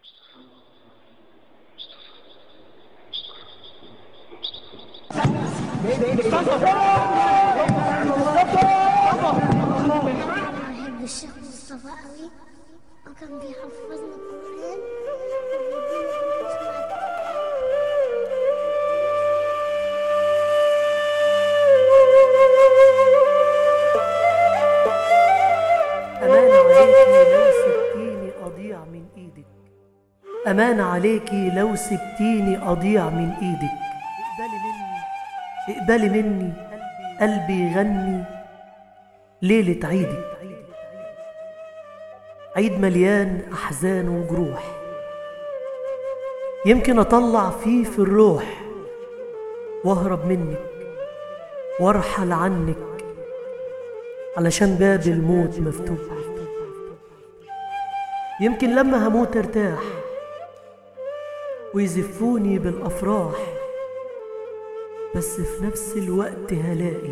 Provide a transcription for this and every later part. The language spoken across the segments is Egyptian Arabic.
بحب الشيخ مصطفى قوي وكان بيحفظنا القرآن أمان عليكي لو سبتيني أضيع من إيدك أمان عليكي لو سبتيني أضيع من إيدك اقبلي مني اقبلي مني قلبي يغني ليلة عيدك عيد مليان أحزان وجروح يمكن أطلع فيه في الروح وأهرب منك وأرحل عنك علشان باب الموت مفتوح يمكن لما هموت ارتاح ويزفوني بالافراح بس في نفس الوقت هلاقي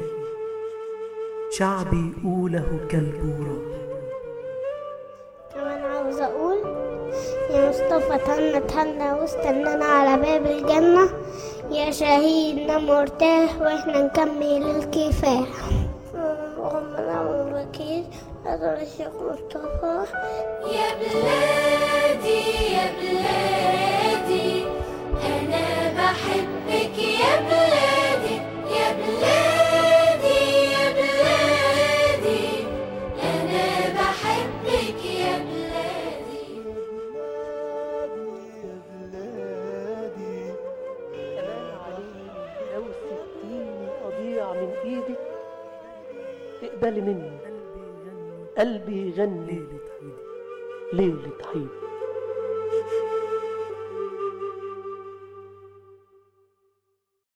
شعبي يقوله كلب وراح كمان عاوز اقول يا مصطفى تهنى تهنى واستنانا على باب الجنة يا شهيد نام وارتاح واحنا نكمل الكفاح اللهم نعم الوكيل هذا الشيخ مصطفى يا بلادي يا بلادي أنا بحبك يا بلادي يا بلادي يا بلادي أنا بحبك يا بلادي أمان عليك لو سبتيني أضيع من إيدك اقبلي مني قلبي يغني ليلة عيد ليلة عيد